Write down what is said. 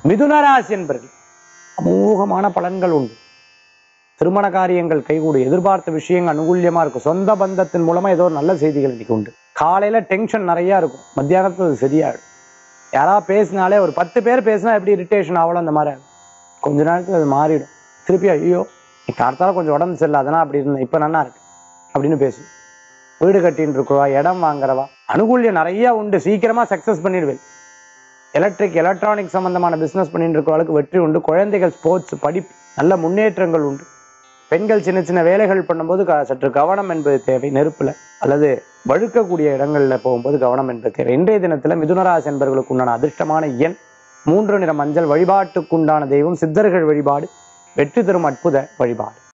மிதுனராசி என்பர்கள் அமோகமான பலன்கள் உண்டு திருமண காரியங்கள் கைகூடும் எதிர்பார்த்த விஷயங்கள் அனுகூல்யமா இருக்கும் சொந்த பந்தத்தின் மூலமா ஏதோ ஒரு நல்ல செய்திகள் இன்னைக்கு உண்டு காலையில டென்ஷன் நிறைய இருக்கும் மத்தியானத்துல அது சரியாயிடும் யாரா பேசினாலே ஒரு பத்து பேர் பேசினா எப்படி இரிட்டேஷன் ஆகலாம் அந்த மாதிரி ஆகும். கொஞ்ச நேரத்துல அது மாறிடும் திருப்பி ஐயோ நீ கார்த்தால கொஞ்சம் உடம்பு சரியில்லை அதெல்லாம் அப்படி இருந்தேன் இப்ப நல்லா இருக்கு அப்படின்னு பேசும் வீடு கட்டின்னு இருக்கிறவா இடம் வாங்குறவா அனுகூல்யம் நிறைய உண்டு சீக்கிரமா சக்சஸ் பண்ணிடுவேன் எலக்ட்ரிக் எலக்ட்ரானிக் சம்பந்தமான பிசினஸ் பண்ணிட்டு இருக்கிறவங்களுக்கு வெற்றி உண்டு குழந்தைகள் ஸ்போர்ட்ஸ் படிப்பு நல்ல முன்னேற்றங்கள் உண்டு பெண்கள் சின்ன சின்ன வேலைகள் பண்ணும்போது க- சற்று கவனம் என்பது தேவை நெருப்புல அல்லது வழுக்கக்கூடிய இடங்கள்ல போகும்போது கவனம் என்பது தேவை இன்றைய தினத்துல மிதுனராசி என்பவர்களுக்கு உண்டான அதிர்ஷ்டமான எண் மூன்று நிற மஞ்சள் வழிபாட்டுக்குண்டான தெய்வம் சித்தர்கள் வழிபாடு வெற்றி தரும் அற்புத வழிபாடு